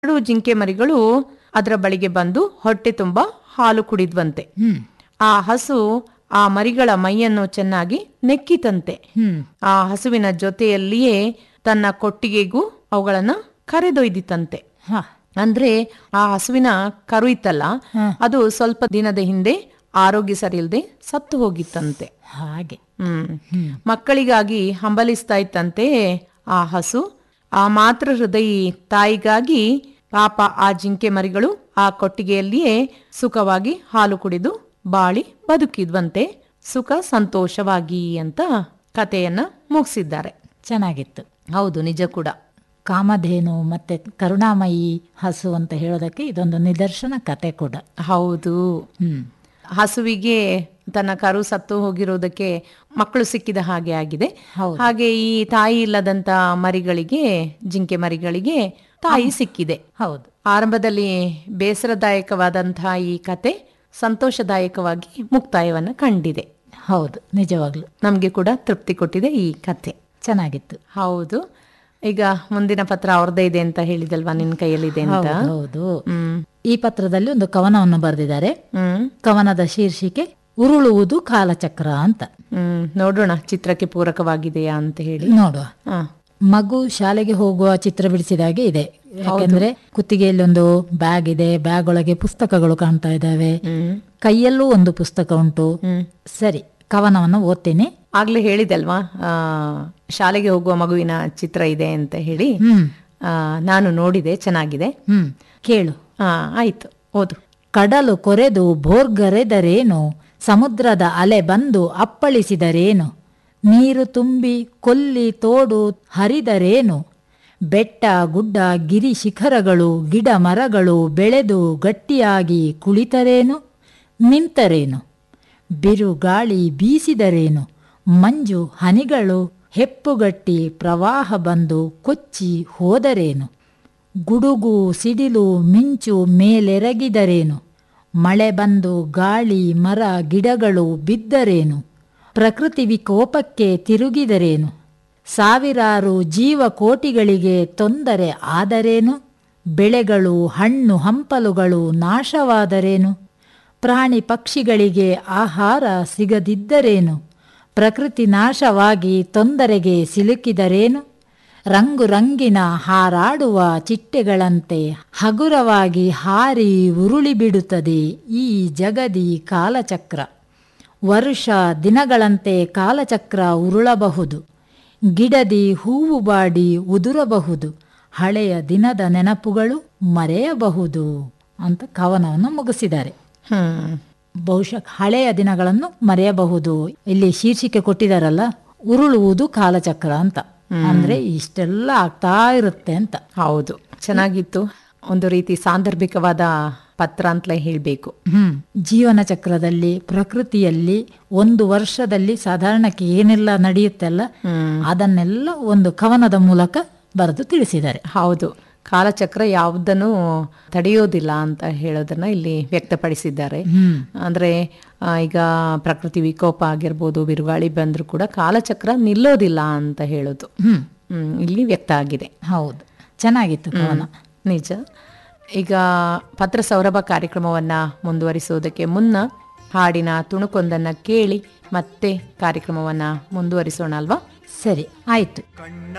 ಎರಡು ಜಿಂಕೆ ಮರಿಗಳು ಅದರ ಬಳಿಗೆ ಬಂದು ಹೊಟ್ಟೆ ತುಂಬ ಹಾಲು ಕುಡಿದ್ವಂತೆ ಹ್ಮ್ ಆ ಹಸು ಆ ಮರಿಗಳ ಮೈಯನ್ನು ಚೆನ್ನಾಗಿ ನೆಕ್ಕಿತಂತೆ ಹ್ಮ್ ಆ ಹಸುವಿನ ಜೊತೆಯಲ್ಲಿಯೇ ತನ್ನ ಕೊಟ್ಟಿಗೆಗೂ ಅವುಗಳನ್ನ ಕರೆದೊಯ್ದಿತಂತೆ ಹ ಅಂದ್ರೆ ಆ ಹಸುವಿನ ಕರು ಇತ್ತಲ್ಲ ಹ. ಅದು ಸ್ವಲ್ಪ ದಿನದ ಹಿಂದೆ ಆರೋಗ್ಯ ಸರಿಯಿಲ್ಲದೆ ಸತ್ತು ಹೋಗಿತ್ತಂತೆ ಹಾಗೆ ಹ್ಮ್ ಹ್ಮ್ ಮಕ್ಕಳಿಗಾಗಿ ಹಂಬಲಿಸ್ತಾ ಇತ್ತಂತೆ ಆ ಹಸು ಆ ಮಾತೃ ಹೃದಯಿ ತಾಯಿಗಾಗಿ ಪಾಪ ಆ ಜಿಂಕೆ ಮರಿಗಳು ಆ ಕೊಟ್ಟಿಗೆಯಲ್ಲಿಯೇ ಸುಖವಾಗಿ ಹಾಲು ಕುಡಿದು ಬಾಳಿ ಬದುಕಿದ್ವಂತೆ ಸುಖ ಸಂತೋಷವಾಗಿ ಅಂತ ಕಥೆಯನ್ನ ಮುಗಿಸಿದ್ದಾರೆ ಚೆನ್ನಾಗಿತ್ತು ಹೌದು ನಿಜ ಕೂಡ ಕಾಮಧೇನು ಮತ್ತೆ ಕರುಣಾಮಯಿ ಹಸು ಅಂತ ಹೇಳೋದಕ್ಕೆ ಇದೊಂದು ನಿದರ್ಶನ ಕತೆ ಕೂಡ ಹೌದು ಹ್ಮ್ ಹಸುವಿಗೆ ತನ್ನ ಕರು ಸತ್ತು ಹೋಗಿರೋದಕ್ಕೆ ಮಕ್ಕಳು ಸಿಕ್ಕಿದ ಹಾಗೆ ಆಗಿದೆ ಹೌದು. ಹಾಗೆ ಈ ತಾಯಿ ಇಲ್ಲದಂತ ಮರಿಗಳಿಗೆ ಜಿಂಕೆ ಮರಿಗಳಿಗೆ ತಾಯಿ ಸಿಕ್ಕಿದೆ ಹೌದು ಆರಂಭದಲ್ಲಿ ಬೇಸರದಾಯಕವಾದಂತಹ ಈ ಕತೆ ಸಂತೋಷದಾಯಕವಾಗಿ ಮುಕ್ತಾಯವನ್ನ ಕಂಡಿದೆ ಹೌದು ನಿಜವಾಗ್ಲು ನಮಗೆ ಕೂಡ ತೃಪ್ತಿ ಕೊಟ್ಟಿದೆ ಈ ಕತೆ ಚೆನ್ನಾಗಿತ್ತು ಹೌದು ಈಗ ಮುಂದಿನ ಪತ್ರ ಅವ್ರದ್ದೇ ಇದೆ ಅಂತ ಹೇಳಿದಲ್ವಾ ನಿನ್ ಕೈಯಲ್ಲಿದೆ ಅಂತ ಹೌದು ಹೌದು ಹ್ಮ್ ಈ ಪತ್ರದಲ್ಲಿ ಒಂದು ಕವನವನ್ನು ಬರೆದಿದ್ದಾರೆ ಹ್ಮ್ ಕವನದ ಶೀರ್ಷಿಕೆ ಉರುಳುವುದು ಕಾಲಚಕ್ರ ಅಂತ ಹ್ಮ್ ನೋಡೋಣ ಚಿತ್ರಕ್ಕೆ ಪೂರಕವಾಗಿದೆಯಾ ಅಂತ ಹೇಳಿ ನೋಡುವ ಹಾ ಮಗು ಶಾಲೆಗೆ ಹೋಗುವ ಚಿತ್ರ ಬಿಡಿಸಿದಾಗೆ ಇದೆ ಯಾಕೆಂದ್ರೆ ಕುತ್ತಿಗೆಯಲ್ಲಿ ಒಂದು ಬ್ಯಾಗ್ ಇದೆ ಬ್ಯಾಗ್ ಒಳಗೆ ಪುಸ್ತಕಗಳು ಕಾಣ್ತಾ ಇದ್ದಾವೆ ಹ್ಮ್ ಕೈಯಲ್ಲೂ ಒಂದು ಪುಸ್ತಕ ಉಂಟು ಹ್ಮ್ ಸರಿ ಕವನವನ್ನು ಓದ್ತೀನಿ ಆಗ್ಲೇ ಹೇಳಿದಲ್ವಾ ಆ, ಶಾಲೆಗೆ ಹೋಗುವ ಮಗುವಿನ ಚಿತ್ರ ಇದೆ ಅಂತ ಹೇಳಿ ಹ್ಮ್ ಆ, ನಾನು ನೋಡಿದೆ ಚೆನ್ನಾಗಿದೆ ಹ್ಮ್ ಕೇಳು ಹಾ ಆಯ್ತು ಓದು ಕಡಲು ಕೊರೆದು ಭೋರ್ಗರೆದರೇನು ಸಮುದ್ರದ ಅಲೆ ಬಂದು ಅಪ್ಪಳಿಸಿದರೇನು ನೀರು ತುಂಬಿ ಕೊಲ್ಲಿ ತೋಡು ಹರಿದರೇನು ಬೆಟ್ಟ ಗುಡ್ಡ ಗಿರಿ ಶಿಖರಗಳು ಗಿಡ ಮರಗಳು ಬೆಳೆದು ಗಟ್ಟಿಯಾಗಿ ಕುಳಿತರೇನು ನಿಂತರೇನು ಬಿರುಗಾಳಿ ಬೀಸಿದರೇನು ಮಂಜು ಹನಿಗಳು ಹೆಪ್ಪುಗಟ್ಟಿ ಪ್ರವಾಹ ಬಂದು ಕೊಚ್ಚಿ ಹೋದರೇನು ಗುಡುಗು ಸಿಡಿಲು ಮಿಂಚು ಮೇಲೆರಗಿದರೇನು ಮಳೆ ಬಂದು ಗಾಳಿ ಮರ ಗಿಡಗಳು ಬಿದ್ದರೇನು ಪ್ರಕೃತಿ ವಿಕೋಪಕ್ಕೆ ತಿರುಗಿದರೇನು ಸಾವಿರಾರು ಜೀವಕೋಟಿಗಳಿಗೆ ತೊಂದರೆ ಆದರೇನು ಬೆಳೆಗಳು ಹಣ್ಣು ಹಂಪಲುಗಳು ನಾಶವಾದರೇನು ಪ್ರಾಣಿ ಪಕ್ಷಿಗಳಿಗೆ ಆಹಾರ ಸಿಗದಿದ್ದರೇನು ಪ್ರಕೃತಿ ನಾಶವಾಗಿ ತೊಂದರೆಗೆ ಸಿಲುಕಿದರೇನು ರಂಗು ರಂಗಿನ ಹಾರಾಡುವ ಚಿಟ್ಟೆಗಳಂತೆ ಹಗುರವಾಗಿ ಹಾರಿ ಉರುಳಿ ಬಿಡುತ್ತದೆ ಈ ಜಗದಿ ಕಾಲಚಕ್ರ ವರ್ಷ ದಿನಗಳಂತೆ ಕಾಲಚಕ್ರ ಉರುಳಬಹುದು ಗಿಡದಿ ಹೂವು ಬಾಡಿ ಉದುರಬಹುದು ಹಳೆಯ ದಿನದ ನೆನಪುಗಳು ಮರೆಯಬಹುದು ಅಂತ ಕವನವನ್ನು ಮುಗಿಸಿದ್ದಾರೆ ಹ್ಮ್ ಬಹುಶಃ ಹಳೆಯ ದಿನಗಳನ್ನು ಮರೆಯಬಹುದು ಇಲ್ಲಿ ಶೀರ್ಷಿಕೆ ಕೊಟ್ಟಿದಾರಲ್ಲ ಉರುಳುವುದು ಕಾಲಚಕ್ರ ಅಂತ ಅಂದ್ರೆ ಇಷ್ಟೆಲ್ಲ ಆಗ್ತಾ ಇರುತ್ತೆ ಅಂತ ಹೌದು ಚೆನ್ನಾಗಿತ್ತು ಒಂದು ರೀತಿ ಸಾಂದರ್ಭಿಕವಾದ ಪತ್ರ ಅಂತಲೇ ಹೇಳ್ಬೇಕು ಹ್ಮ್ ಜೀವನ ಚಕ್ರದಲ್ಲಿ ಪ್ರಕೃತಿಯಲ್ಲಿ ಒಂದು ವರ್ಷದಲ್ಲಿ ಸಾಧಾರಣಕ್ಕೆ ಏನೆಲ್ಲ ನಡೆಯುತ್ತೆಲ್ಲ ಅದನ್ನೆಲ್ಲ ಒಂದು ಕವನದ ಮೂಲಕ ಬರೆದು ತಿಳಿಸಿದ್ದಾರೆ ಹೌದು ಕಾಲಚಕ್ರ ಯಾವುದನ್ನು ತಡೆಯೋದಿಲ್ಲ ಅಂತ ಹೇಳೋದನ್ನ ಇಲ್ಲಿ ವ್ಯಕ್ತಪಡಿಸಿದ್ದಾರೆ ಹ್ಮ್ ಅಂದ್ರೆ ಆ, ಈಗ ಪ್ರಕೃತಿ ವಿಕೋಪ ಆಗಿರ್ಬೋದು ಬಿರುಗಾಳಿ ಬಂದ್ರೂ ಕೂಡ ಕಾಲಚಕ್ರ ನಿಲ್ಲೋದಿಲ್ಲ ಅಂತ ಹೇಳೋದು ಹ್ಮ್ ಹ್ಮ್ ಇಲ್ಲಿ ವ್ಯಕ್ತ ಆಗಿದೆ ಹೌದು ಚೆನ್ನಾಗಿತ್ತು ಕವನ ನಿಜ ಈಗ ಪತ್ರ ಸೌರಭ ಕಾರ್ಯಕ್ರಮವನ್ನ ಮುಂದುವರಿಸುವುದಕ್ಕೆ ಮುನ್ನ ಹಾಡಿನ ತುಣುಕೊಂದನ್ನ ಕೇಳಿ ಮತ್ತೆ ಕಾರ್ಯಕ್ರಮವನ್ನ ಮುಂದುವರಿಸೋಣ ಅಲ್ವಾ ಸರಿ ಆಯ್ತು ಕಣ್ಣ